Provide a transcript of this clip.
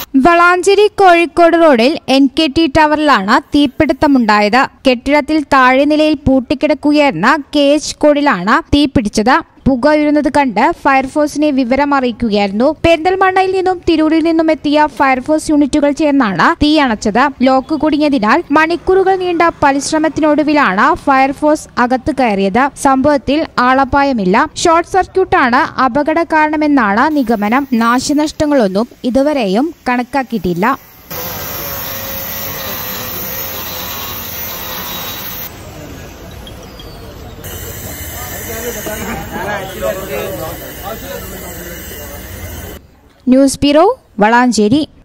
വളാഞ്ചേരി കോഴിക്കോട് റോഡിൽ N K T ടവറിലാണ് തീപിടുത്തമുണ്ടായത് കെട്ടിടത്തിൽ താഴെ നിലയിൽ പൂട്ടിക്കിടക്കുകയായിരുന്ന കെ എച്ച് കോഡിലാണ് തീപിടിച്ചത് പുക ഉയരുന്നത് കണ്ട് ഫയർഫോഴ്സിനെ വിവരം അറിയിക്കുകയായിരുന്നു പെരിന്തൽമണ്ണയിൽ നിന്നും തിരൂരിൽ നിന്നും എത്തിയ ഫയർഫോഴ്സ് യൂണിറ്റുകൾ ചേർന്നാണ് തീ അണച്ചത് ലോക്ക് കുടുങ്ങിയതിനാൽ മണിക്കൂറുകൾ നീണ്ട പരിശ്രമത്തിനൊടുവിലാണ് ഫയർഫോഴ്സ് അകത്ത് കയറിയത് സംഭവത്തിൽ ആളപായമില്ല ഷോർട്ട് സർക്യൂട്ടാണ് അപകട കാരണമെന്നാണ് നിഗമനം നാശനഷ്ടങ്ങളൊന്നും ഇതുവരെയും കണക്കാക്കിയിട്ടില്ല ന്യൂസ് ബ്യൂറോ വളാഞ്ചേരി